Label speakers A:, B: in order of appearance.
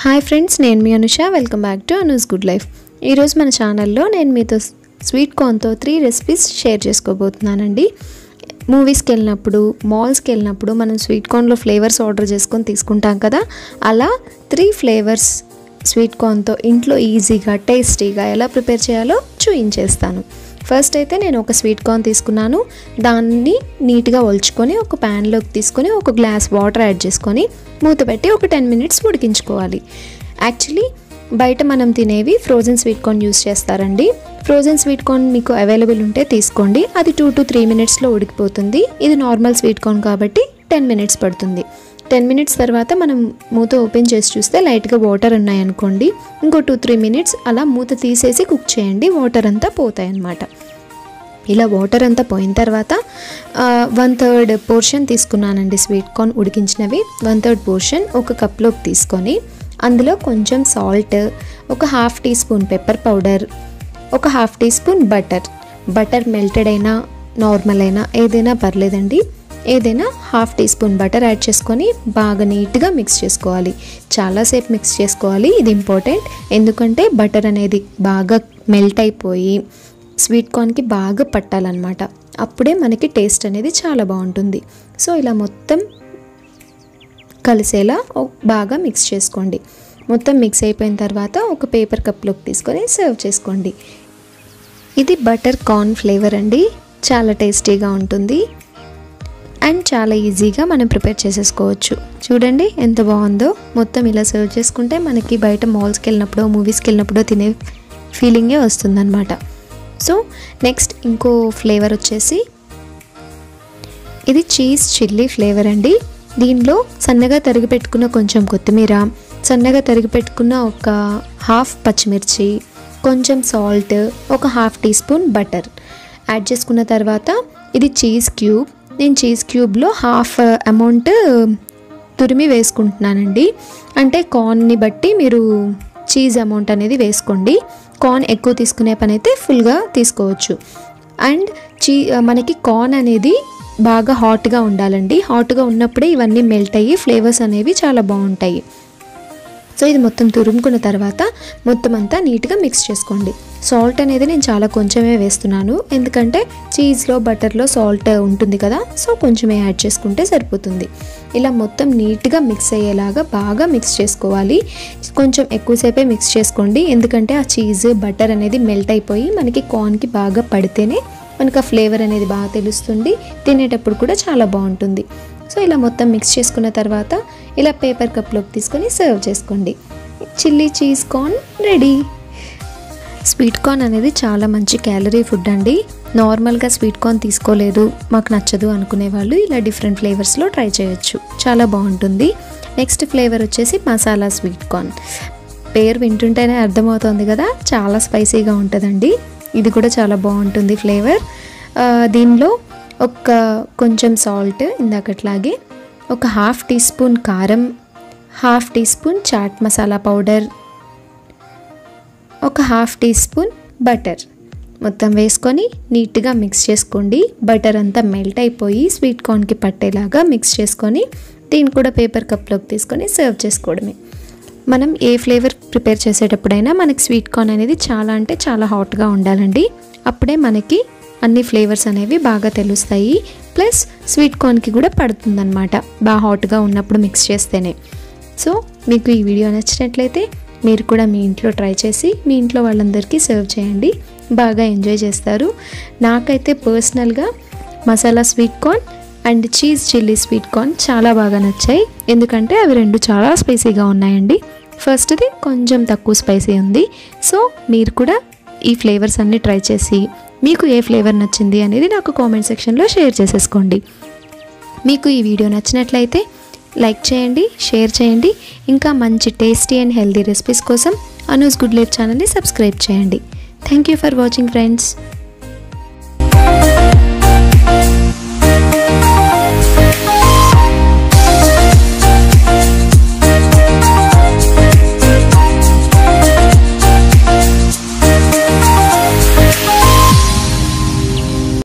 A: hi friends నేను మీ Anusha welcome back to Anu's good life ఈరోజు మన ఛానల్లో నేను మీతో స్వీట్ కార్న్తో త్రీ రెసిపీస్ షేర్ చేసుకోబోతున్నానండి మూవీస్కి వెళ్ళినప్పుడు మాల్స్కి వెళ్ళినప్పుడు మనం స్వీట్ కార్న్లో ఫ్లేవర్స్ ఆర్డర్ చేసుకొని తీసుకుంటాం కదా అలా త్రీ ఫ్లేవర్స్ స్వీట్ కార్న్తో ఇంట్లో ఈజీగా టేస్టీగా ఎలా ప్రిపేర్ చేయాలో చూయించేస్తాను ఫస్ట్ అయితే నేను ఒక స్వీట్ కార్న్ తీసుకున్నాను దాన్ని నీట్గా ఒలుచుకొని ఒక ప్యాన్లోకి తీసుకొని ఒక గ్లాస్ వాటర్ యాడ్ చేసుకొని మూత పెట్టి ఒక టెన్ మినిట్స్ ఉడికించుకోవాలి యాక్చువల్లీ బయట మనం తినేవి ఫ్రోజన్ స్వీట్ కార్న్ యూస్ చేస్తారండి ఫ్రోజన్ స్వీట్ కార్న్ మీకు అవైలబుల్ ఉంటే తీసుకోండి అది టూ టు త్రీ మినిట్స్లో ఉడికిపోతుంది ఇది నార్మల్ స్వీట్ కార్న్ కాబట్టి టెన్ మినిట్స్ పడుతుంది టెన్ మినిట్స్ తర్వాత మనం మూత ఓపెన్ చేసి చూస్తే లైట్గా వాటర్ ఉన్నాయనుకోండి ఇంకో టూ త్రీ మినిట్స్ అలా మూత తీసేసి కుక్ చేయండి వాటర్ అంతా పోతాయి అన్నమాట ఇలా వాటర్ అంతా పోయిన తర్వాత వన్ థర్డ్ పోర్షన్ తీసుకున్నానండి స్వీట్ కార్న్ ఉడికించినవి వన్ థర్డ్ పోర్షన్ ఒక కప్లోకి తీసుకొని అందులో కొంచెం సాల్ట్ ఒక half teaspoon pepper powder ఒక half teaspoon butter butter melted అయినా నార్మల్ అయినా ఏదైనా పర్లేదండి ఏదైనా half teaspoon butter add చేసుకొని బాగా నీట్గా మిక్స్ చేసుకోవాలి చాలాసేపు మిక్స్ చేసుకోవాలి ఇది ఇంపార్టెంట్ ఎందుకంటే బటర్ అనేది బాగా మెల్ట్ అయిపోయి స్వీట్ కార్న్కి బాగా పట్టాలన్నమాట అప్పుడే మనకి టేస్ట్ అనేది చాలా బాగుంటుంది సో ఇలా మొత్తం కలిసేలా బాగా మిక్స్ చేసుకోండి మొత్తం మిక్స్ అయిపోయిన తర్వాత ఒక పేపర్ కప్లోకి తీసుకొని సర్వ్ చేసుకోండి ఇది బటర్ కార్న్ ఫ్లేవర్ అండి చాలా టేస్టీగా ఉంటుంది అండ్ చాలా ఈజీగా మనం ప్రిపేర్ చేసేసుకోవచ్చు చూడండి ఎంత బాగుందో మొత్తం ఇలా సర్వ్ చేసుకుంటే మనకి బయట మాల్స్కి వెళ్ళినప్పుడు మూవీస్కి వెళ్ళినప్పుడు తినే ఫీలింగే వస్తుందన్నమాట సో నెక్స్ట్ ఇంకో ఫ్లేవర్ వచ్చేసి ఇది చీజ్ చిల్లీ ఫ్లేవర్ అండి దీనిలో సన్నగా తరిగి పెట్టుకున్న కొంచెం కొత్తిమీర సన్నగా తరిగి పెట్టుకున్న ఒక హాఫ్ పచ్చిమిర్చి కొంచెం సాల్ట్ ఒక half teaspoon butter add చేసుకున్న తర్వాత ఇది చీజ్ క్యూబ్ నేను చీజ్ క్యూబ్లో హాఫ్ అమౌంట్ తురిమి వేసుకుంటున్నానండి అంటే కార్న్ని బట్టి మీరు చీజ్ అమౌంట్ అనేది వేసుకోండి కార్న్ ఎక్కువ తీసుకునే పని అయితే ఫుల్గా తీసుకోవచ్చు అండ్ చీ మనకి కార్న్ అనేది బాగా హాట్గా ఉండాలండి హాట్గా ఉన్నప్పుడే ఇవన్నీ మెల్ట్ అయ్యి ఫ్లేవర్స్ అనేవి చాలా బాగుంటాయి సో ఇది మొత్తం తురుముకున్న తర్వాత మొత్తం అంతా నీట్గా మిక్స్ చేసుకోండి సాల్ట్ అనేది నేను చాలా కొంచెమే వేస్తున్నాను ఎందుకంటే చీజ్లో బటర్లో సాల్ట్ ఉంటుంది కదా సో కొంచెమే యాడ్ చేసుకుంటే సరిపోతుంది ఇలా మొత్తం నీట్గా మిక్స్ అయ్యేలాగా బాగా మిక్స్ చేసుకోవాలి కొంచెం ఎక్కువసేపే మిక్స్ చేసుకోండి ఎందుకంటే ఆ చీజ్ బటర్ అనేది మెల్ట్ అయిపోయి మనకి కార్న్కి బాగా పడితేనే మనకు ఆ ఫ్లేవర్ అనేది బాగా తెలుస్తుంది తినేటప్పుడు కూడా చాలా బాగుంటుంది సో ఇలా మొత్తం మిక్స్ చేసుకున్న తర్వాత ఇలా పేపర్ కప్లోకి తీసుకొని సర్వ్ చేసుకోండి chilli cheese corn ready sweet corn అనేది చాలా మంచి క్యాలరీ ఫుడ్ అండి నార్మల్గా స్వీట్ కార్న్ తీసుకోలేదు మాకు నచ్చదు అనుకునే వాళ్ళు ఇలా డిఫరెంట్ ఫ్లేవర్స్లో ట్రై చేయొచ్చు చాలా బాగుంటుంది నెక్స్ట్ ఫ్లేవర్ వచ్చేసి మసాలా స్వీట్ కార్న్ పేరు వింటుంటేనే అర్థమవుతుంది కదా చాలా స్పైసీగా ఉంటుందండి ఇది కూడా చాలా బాగుంటుంది ఫ్లేవర్ దీనిలో ఒక కొంచెం సాల్ట్ ఇందాకట్లాగే ఒక హాఫ్ టీ స్పూన్ కారం half teaspoon chaat masala powder ఒక హాఫ్ టీ స్పూన్ బటర్ మొత్తం వేసుకొని నీట్గా మిక్స్ చేసుకోండి బటర్ అంతా మెల్ట్ అయిపోయి స్వీట్ కార్న్కి పట్టేలాగా మిక్స్ చేసుకొని దీన్ని కూడా పేపర్ కప్లోకి తీసుకొని సర్వ్ చేసుకోవడమే మనం ఏ ఫ్లేవర్ ప్రిపేర్ చేసేటప్పుడైనా మనకి స్వీట్ కార్న్ అనేది చాలా అంటే చాలా హాట్గా ఉండాలండి అప్పుడే మనకి అన్ని ఫ్లేవర్స్ అనేవి బాగా తెలుస్తాయి ప్లస్ స్వీట్ కార్న్కి కూడా పడుతుందన్నమాట బాగా హాట్గా ఉన్నప్పుడు మిక్స్ చేస్తేనే సో మీకు ఈ వీడియో నచ్చినట్లయితే మీరు కూడా మీ ఇంట్లో ట్రై చేసి మీ ఇంట్లో వాళ్ళందరికీ సర్వ్ చేయండి బాగా ఎంజాయ్ చేస్తారు నాకైతే పర్సనల్గా masala sweet corn and cheese chilli sweet corn చాలా బాగా నచ్చాయి ఎందుకంటే అవి రెండు చాలా స్పైసీగా ఉన్నాయండి ఫస్ట్ది కొంచెం తక్కువ స్పైసీ ఉంది సో మీరు కూడా ఈ ఫ్లేవర్స్ అన్నీ ట్రై చేసి మీకు ఏ ఫ్లేవర్ నచ్చింది అనేది నాకు కామెంట్ సెక్షన్లో షేర్ చేసేసుకోండి మీకు ఈ వీడియో నచ్చినట్లయితే లైక్ చేయండి షేర్ చేయండి ఇంకా మంచి టేస్టీ అండ్ హెల్దీ రెసిపీస్ కోసం అనూస్ గుడ్ లైఫ్ ఛానల్ని సబ్స్క్రైబ్ చేయండి thank you for watching friends